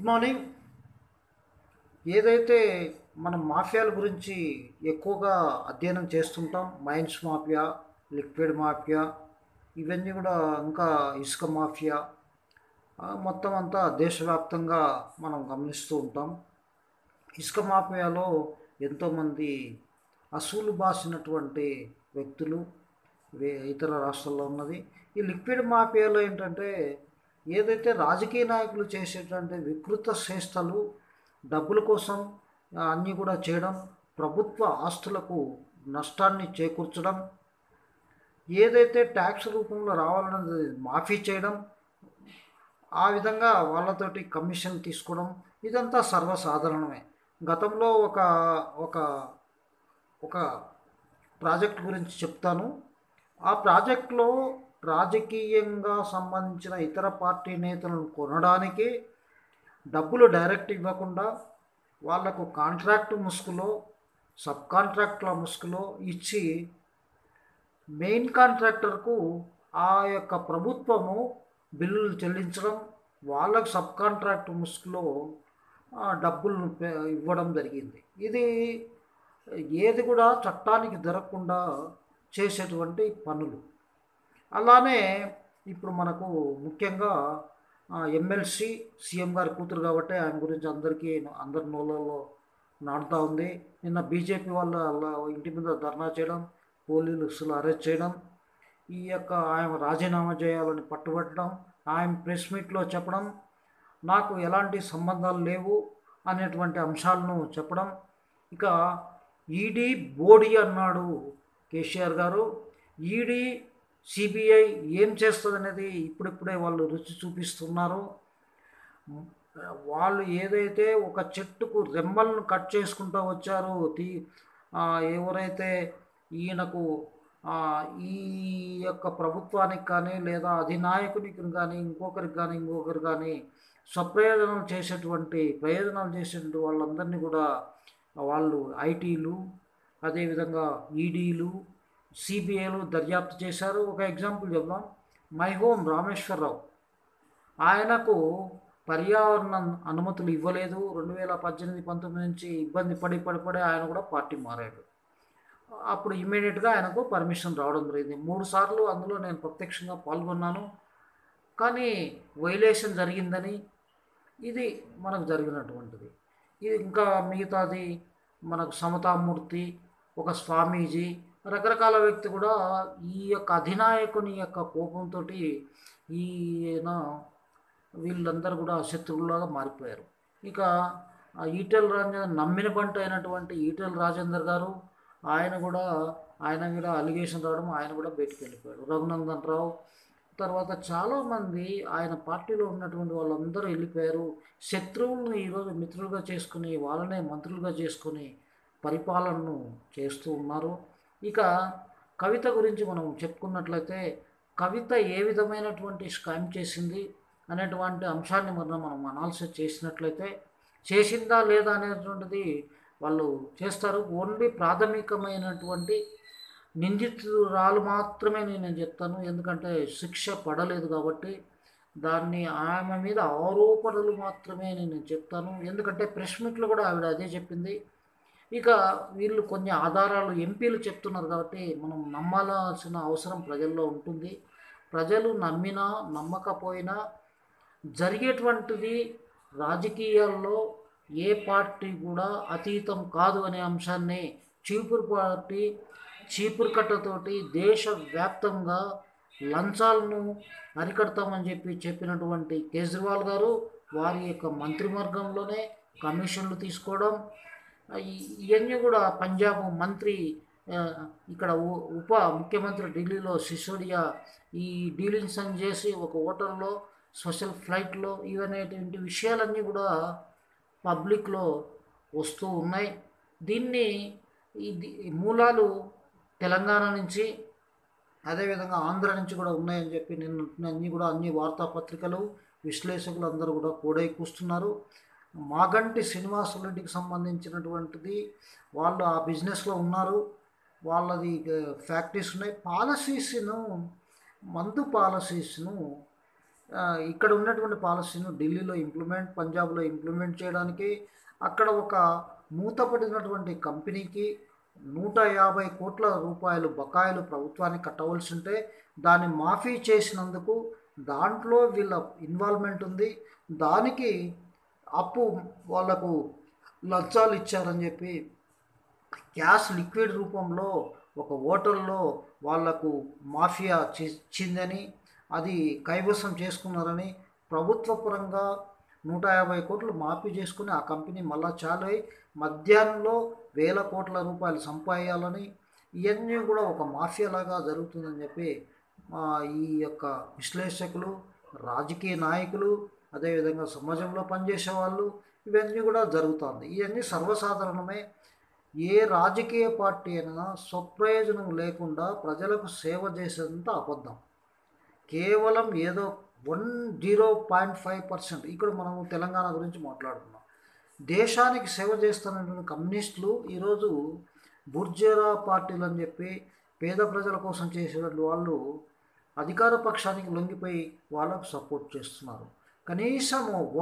good morning ఏదైతే మనం మాఫియాల గురించి ఎక్కువగా అధ్యయనం చేస్తుంటాం మైన్స్ మాఫియా లిక్విడ్ మాఫియా ఇవన్నీ కూడా ఇంకా ఇసుక మాఫియా ఆ, మొత్తం అంతా దేశవ్యాప్తంగా మనం గమనిస్తూ ఉంటాం ఇసుక మాఫియాలో ఎంతోమంది అసూలు బాసినటువంటి వ్యక్తులు వే- ఇతర రాష్ట్రాల్లో ఉన్నది ఈ లిక్విడ్ మాఫియాలో ఏంటంటే ఏదైతే రాజకీయ నాయకులు చేసేటువంటి వికృత చేష్టలు డబ్బుల కోసం ఆ, అన్నీ కూడా చేయడం ప్రభుత్వ ఆస్తులకు నష్టాన్ని చేకూర్చడం ఏదైతే ట్యాక్స్ రూపంలో రావాలన్నది మాఫీ చేయడం ఆ విధంగా వాళ్ళతోటి కమిషన్ తీసుకోవడం ఇదంతా సర్వసాధారణమే గతంలో ఒక ఒక ఒక ప్రాజెక్ట్ గురించి చెప్తాను ఆ ప్రాజెక్ట్లో రాజకీయంగా సంబంధించిన ఇతర పార్టీ నేతలను కొనడానికి డబ్బులు డైరెక్ట్ ఇవ్వకుండా వాళ్లకు కాంట్రాక్ట్ ముసుగులో సబ్ కాంట్రాక్ట్ల ముసుగులో ఇచ్చి మెయిన్ కాంట్రాక్టర్కు ఆ యొక్క ప్రభుత్వము బిల్లులు చెల్లించడం వాళ్ళకు సబ్ కాంట్రాక్ట్ ముసుగులో ఆ, డబ్బులను పె- ఇవ్వడం జరిగింది ఇది ఏది కూడా చట్టానికి దొరకకుండా చేసేటువంటి పనులు అలానే ఇప్పుడు మనకు ముఖ్యంగా ఎమ్మెల్సీ సీఎం గారి కూతురు కాబట్టి ఆయన గురించి అందరికీ అందరి నోళ్ళలో నాటుతూ ఉంది నిన్న బీజేపీ వాళ్ళ వాళ్ళ ఇంటి మీద ధర్నా చేయడం పోలీసులు అరెస్ట్ చేయడం ఈ యొక్క ఆయన రాజీనామా చేయాలని పట్టుబట్టడం ఆయన ప్రెస్ మీట్లో చెప్పడం నాకు ఎలాంటి సంబంధాలు లేవు అనేటువంటి అంశాలను చెప్పడం ఇక ఈడీ బోడీ అన్నాడు కేసీఆర్ గారు ఈడీ సిబిఐ ఏం చేస్తుంది అనేది ఇప్పుడిప్పుడే వాళ్ళు రుచి చూపిస్తున్నారు వాళ్ళు ఏదైతే ఒక చెట్టుకు రెమ్మలను కట్ చేసుకుంటూ వచ్చారో తీ ఆ, ఎవరైతే ఈయనకు ఆ, ఈ యొక్క ప్రభుత్వానికి కానీ లేదా అధినాయకునికి కానీ ఇంకొకరికి కానీ ఇంకొకరు కానీ స్వప్రయోజనాలు చేసేటువంటి ప్రయోజనాలు చేసేటువంటి వాళ్ళందరినీ కూడా వాళ్ళు ఐటీలు అదేవిధంగా ఈడీలు సిబిఐలు దర్యాప్తు చేశారు ఒక ఎగ్జాంపుల్ చెప్దాం మై హోమ్ రామేశ్వరరావు ఆయనకు పర్యావరణ అనుమతులు ఇవ్వలేదు రెండు వేల పద్దెనిమిది పంతొమ్మిది నుంచి ఇబ్బంది పడి పడి పడి ఆయన కూడా పార్టీ మారాడు అప్పుడు ఇమీడియట్గా ఆయనకు పర్మిషన్ రావడం జరిగింది మూడు సార్లు అందులో నేను ప్రత్యక్షంగా పాల్గొన్నాను కానీ వైలేషన్ జరిగిందని ఇది మనకు జరిగినటువంటిది ఇది ఇంకా మిగతాది మనకు సమతామూర్తి ఒక స్వామీజీ రకరకాల వ్యక్తి కూడా ఈ యొక్క అధినాయకుని యొక్క కోపంతో ఈయన వీళ్ళందరూ కూడా శత్రువులాగా మారిపోయారు ఇక ఆ ఈటెల రాజేందర్ నమ్మిన పంట అయినటువంటి ఈటెల రాజేందర్ గారు ఆయన కూడా ఆయన మీద అలిగేషన్ రావడం ఆయన కూడా బయటికి వెళ్ళిపోయాడు రఘునందన్ రావు తర్వాత చాలామంది ఆయన పార్టీలో ఉన్నటువంటి వాళ్ళందరూ వెళ్ళిపోయారు శత్రువులను ఈరోజు మిత్రులుగా చేసుకుని వాళ్ళనే మంత్రులుగా చేసుకుని పరిపాలనను చేస్తూ ఉన్నారు ఇక కవిత గురించి మనం చెప్పుకున్నట్లయితే కవిత ఏ విధమైనటువంటి స్కామ్ చేసింది అనేటువంటి అంశాన్ని మనం మనం అనాలిసిస్ చేసినట్లయితే చేసిందా లేదా అనేటువంటిది వాళ్ళు చేస్తారు ఓన్లీ ప్రాథమికమైనటువంటి నిందితురాలు మాత్రమే నేను చెప్తాను ఎందుకంటే శిక్ష పడలేదు కాబట్టి దాన్ని ఆమె మీద ఆరోపణలు మాత్రమే నేను చెప్తాను ఎందుకంటే ప్రెస్ మీట్లో కూడా ఆవిడ అదే చెప్పింది ఇక వీళ్ళు కొన్ని ఆధారాలు ఎంపీలు చెప్తున్నారు కాబట్టి మనం నమ్మాల్సిన అవసరం ప్రజల్లో ఉంటుంది ప్రజలు నమ్మినా నమ్మకపోయినా జరిగేటువంటిది రాజకీయాల్లో ఏ పార్టీ కూడా అతీతం కాదు అనే అంశాన్ని చీపురు పార్టీ చీపురు కట్టతోటి దేశవ్యాప్తంగా లంచాలను అరికడతామని చెప్పి చెప్పినటువంటి కేజ్రీవాల్ గారు వారి యొక్క మంత్రివర్గంలోనే కమిషన్లు తీసుకోవడం ఈ- ఇవన్నీ కూడా పంజాబ్ మంత్రి ఆ, ఇక్కడ ఉ- ఉప ముఖ్యమంత్రి ఢిల్లీలో సిసోడియా ఈ డీలింగ్స్ అని చేసి ఒక హోటల్లో స్పెషల్ ఫ్లైట్లో ఇవనేటువంటి విషయాలన్నీ కూడా పబ్లిక్లో వస్తూ ఉన్నాయి దీన్ని ఇది ఈ మూలాలు తెలంగాణ నుంచి అదేవిధంగా ఆంధ్ర నుంచి కూడా ఉన్నాయని చెప్పి నిన్న అన్ని కూడా అన్ని వార్తాపత్రికలు విశ్లేషకులు అందరూ కూడా కూడై కూస్తున్నారు మాగంటి శ్రీనివాసరెడ్డికి సంబంధించినటువంటిది వాళ్ళు ఆ బిజినెస్లో ఉన్నారు వాళ్ళది ఫ్యాక్టరీస్ ఉన్నాయి పాలసీస్ను మందు పాలసీస్ను ఆ, ఇక్కడ ఉన్నటువంటి పాలసీను ఢిల్లీలో ఇంప్లిమెంట్ పంజాబ్లో ఇంప్లిమెంట్ చేయడానికి అక్కడ ఒక మూతపడినటువంటి కంపెనీకి నూట యాభై కోట్ల రూపాయలు బకాయిలు ప్రభుత్వానికి కట్టవలసి ఉంటే దాన్ని మాఫీ చేసినందుకు దాంట్లో వీళ్ళ ఇన్వాల్వ్మెంట్ ఉంది దానికి అప్పు వాళ్లకు లంచాలు ఇచ్చారని చెప్పి క్యాష్ లిక్విడ్ రూపంలో ఒక హోటల్లో వాళ్లకు మాఫియా చి- ఇచ్చిందని అది కైవసం చేసుకున్నారని ప్రభుత్వ పరంగా నూట యాభై కోట్లు మాఫీ చేసుకుని ఆ కంపెనీ మళ్ళా చాలు అయి మధ్యాహ్నంలో వేల కోట్ల రూపాయలు సంపాదించాలని ఇవన్నీ కూడా ఒక మాఫియాలాగా జరుగుతుందని చెప్పి ఆ, ఈ యొక్క విశ్లేషకులు రాజకీయ నాయకులు అదేవిధంగా సమాజంలో పనిచేసే వాళ్ళు ఇవన్నీ కూడా జరుగుతుంది ఇవన్నీ సర్వసాధారణమే ఏ రాజకీయ పార్టీ అయినా స్వప్రయోజనం లేకుండా ప్రజలకు సేవ చేసేంత అబద్ధం కేవలం ఏదో one zero point five percent ఇక్కడ మనం తెలంగాణ గురించి మాట్లాడుతున్నాం దేశానికి సేవ చేస్తున్నటువంటి కమ్యూనిస్టులు ఈరోజు బుర్జేరా పార్టీలు అని చెప్పి పేద ప్రజల కోసం చేసేటువంటి వాళ్ళు అధికార పక్షానికి లొంగిపోయి వాళ్ళకు సపోర్ట్ చేస్తున్నారు కనీసము